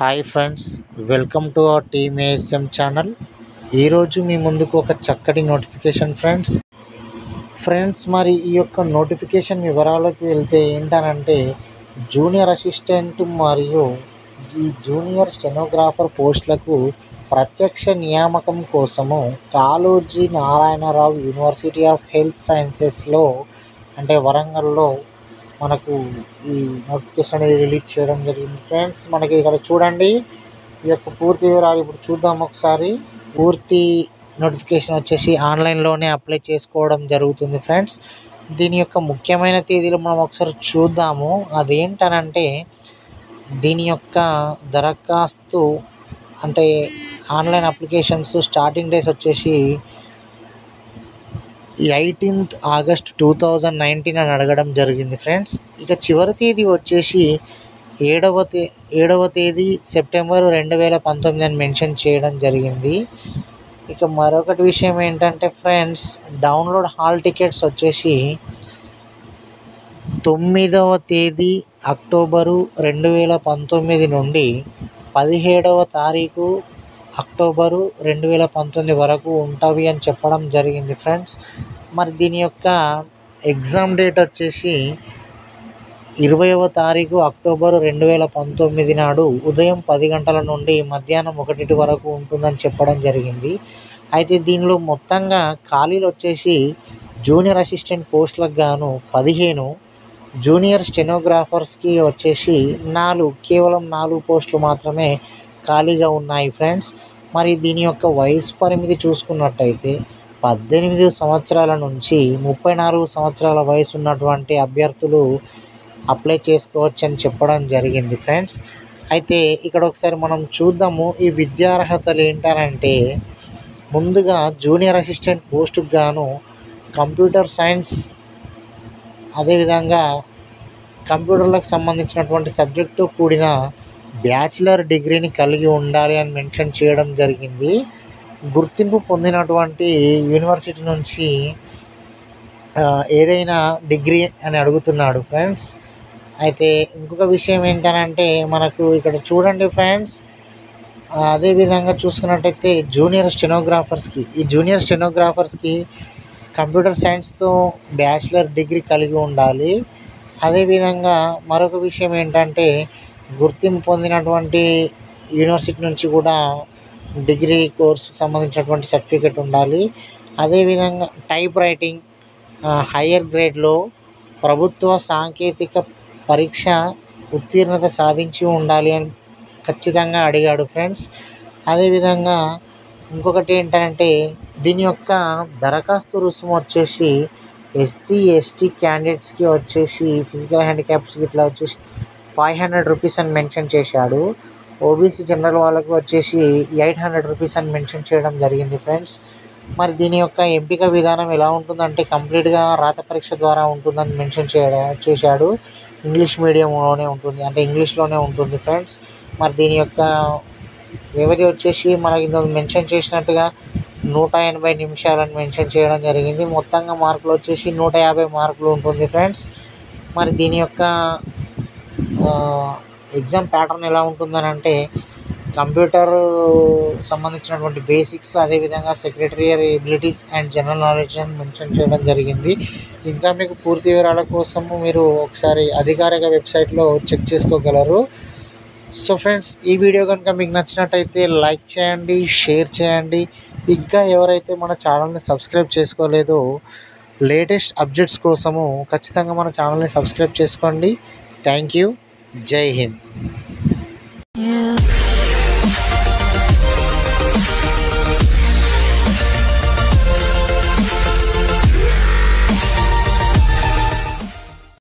hi friends welcome to our team ASM channel ఈరోజు మీ ముందుకు ఒక చక్కటి నోటిఫికేషన్ ఫ్రెండ్స్ ఫ్రెండ్స్ మరి ఈ యొక్క నోటిఫికేషన్ వివరాలకు వెళ్తే ఏంటనంటే జూనియర్ అసిస్టెంట్ మరియు ఈ జూనియర్ స్టెనోగ్రాఫర్ పోస్టులకు ప్రత్యక్ష నియామకం కోసము Kaloji Narayana Rao university of health సైన్సెస్లో అంటే వరంగల్లో మనకు ఈ నోటిఫికేషన్ అనేది రిలీజ్ చేయడం జరిగింది ఫ్రెండ్స్ మనకి ఇక్కడ చూడండి ఈ యొక్క పూర్తి వివరాలు ఇప్పుడు చూద్దాం ఒకసారి పూర్తి నోటిఫికేషన్ వచ్చేసి ఆన్లైన్లోనే అప్లై చేసుకోవడం జరుగుతుంది ఫ్రెండ్స్ దీని యొక్క ముఖ్యమైన తేదీలు మనం ఒకసారి చూద్దాము అదేంటనంటే దీని యొక్క దరఖాస్తు అంటే ఆన్లైన్ అప్లికేషన్స్ స్టార్టింగ్ డేస్ వచ్చేసి eighteenth August two thousand nineteen అని అడగడం జరిగింది ఫ్రెండ్స్ ఇక చివరి తేదీ వచ్చేసి ఏడవ తే ఏడవ తేదీ సెప్టెంబర్ రెండు వేల పంతొమ్మిది అని మెన్షన్ చేయడం జరిగింది ఇక మరొకటి విషయం ఏంటంటే ఫ్రెండ్స్ డౌన్లోడ్ హాల్ టికెట్స్ వచ్చేసి తొమ్మిదవ తేదీ అక్టోబరు రెండు వేల పంతొమ్మిది నుండి పదిహేడవ తారీఖు అక్టోబరు రెండు వేల పంతొమ్మిది వరకు ఉంటుంది అని చెప్పడం జరిగింది ఫ్రెండ్స్ మరి దీని యొక్క ఎగ్జామ్ డేట్ వచ్చేసి ఇరవైవ తారీఖు అక్టోబర్ రెండు వేల పంతొమ్మిది నాడు ఉదయం పది గంటల నుండి మధ్యాహ్నం ఒకటి వరకు ఉంటుందని చెప్పడం జరిగింది అయితే దీనిలో మొత్తంగా ఖాళీలు వచ్చేసి జూనియర్ అసిస్టెంట్ పోస్టులకు గాను పదిహేను జూనియర్ స్టెనోగ్రాఫర్స్కి వచ్చేసి నాలుగు కేవలం నాలుగు పోస్టులు మాత్రమే ఖాళీగా ఉన్నాయి ఫ్రెండ్స్ మరి దీని యొక్క వయసు పరిమితి చూసుకున్నట్టయితే పద్దెనిమిది సంవత్సరాల నుంచి ముప్పై నాలుగు సంవత్సరాల వయసు ఉన్నటువంటి అభ్యర్థులు అప్లై చేసుకోవచ్చు అని చెప్పడం జరిగింది ఫ్రెండ్స్ అయితే ఇక్కడ ఒకసారి మనం చూద్దాము ఈ విద్యార్హతలు ఏంటనంటే ముందుగా జూనియర్ అసిస్టెంట్ పోస్టుకు గాను కంప్యూటర్ సైన్స్ అదేవిధంగా కంప్యూటర్లకు సంబంధించినటువంటి సబ్జెక్టు కూడిన బ్యాచిలర్ డిగ్రీని కలిగి ఉండాలి అని మెన్షన్ చేయడం జరిగింది గుర్తింపు పొందినటువంటి యూనివర్సిటీ నుంచి ఏదైనా డిగ్రీ అని అడుగుతున్నాడు ఫ్రెండ్స్ అయితే ఇంకొక విషయం ఏంటనంటే మనకు ఇక్కడ చూడండి ఫ్రెండ్స్ అదేవిధంగా చూసుకున్నట్టయితే జూనియర్ స్టెనోగ్రాఫర్స్కి ఈ జూనియర్ స్టెనోగ్రాఫర్స్కి కంప్యూటర్ సైన్స్తో బ్యాచిలర్ డిగ్రీ కలిగి ఉండాలి అదేవిధంగా మరొక విషయం ఏంటంటే గుర్తింపు పొందినటువంటి యూనివర్సిటీ నుంచి కూడా డిగ్రీ కోర్సుకు సంబంధించినటువంటి సర్టిఫికెట్ ఉండాలి అదేవిధంగా టైప్ రైటింగ్ హయ్యర్ గ్రేడ్లో ప్రభుత్వ సాంకేతిక పరీక్ష ఉత్తీర్ణత సాధించి ఉండాలి అని ఖచ్చితంగా అడిగాడు ఫ్రెండ్స్ అదేవిధంగా ఇంకొకటి ఏంటంటే దీని యొక్క దరఖాస్తు రుసుము వచ్చేసి ఎస్సీ ఎస్టీ క్యాండిడేట్స్కి వచ్చేసి ఫిజికల్ హ్యాండిక్యాప్స్కి ఇట్లా వచ్చేసి ఫైవ్ హండ్రెడ్ రూపీస్ అని మెన్షన్ చేశాడు ఓబీసీ జనరల్ వాళ్ళకి వచ్చేసి ఎయిట్ హండ్రెడ్ రూపీస్ అని మెన్షన్ చేయడం జరిగింది ఫ్రెండ్స్ మరి దీని యొక్క ఎంపిక విధానం ఎలా ఉంటుందంటే కంప్లీట్గా రాత పరీక్ష ద్వారా ఉంటుందని మెన్షన్ చేయడా చేశాడు ఇంగ్లీష్ మీడియంలోనే ఉంటుంది అంటే ఇంగ్లీష్లోనే ఉంటుంది ఫ్రెండ్స్ మరి దీని యొక్క వ్యవధి వచ్చేసి మనకి ఇందులో మెన్షన్ చేసినట్టుగా నూట ఎనభై నిమిషాలని మెన్షన్ చేయడం జరిగింది మొత్తంగా మార్కులు వచ్చేసి నూట యాభై మార్కులు ఉంటుంది ఫ్రెండ్స్ మరి దీని యొక్క ఎగ్జామ్ ప్యాటర్న్ ఎలా ఉంటుందని అంటే కంప్యూటర్ సంబంధించినటువంటి బేసిక్స్ అదేవిధంగా secretarial abilities and general knowledge అని మెన్షన్ చేయడం జరిగింది ఇంకా మీకు పూర్తి వివరాల కోసము మీరు ఒకసారి అధికారిక వెబ్సైట్లో చెక్ చేసుకోగలరు సో ఫ్రెండ్స్ ఈ వీడియో కనుక మీకు నచ్చినట్టయితే లైక్ చేయండి షేర్ చేయండి ఇంకా ఎవరైతే మన ఛానల్ని సబ్స్క్రైబ్ చేసుకోలేదో లేటెస్ట్ అప్డేట్స్ కోసము ఖచ్చితంగా మన ఛానల్ని సబ్స్క్రైబ్ చేసుకోండి థ్యాంక్ యూ జై హింద్ You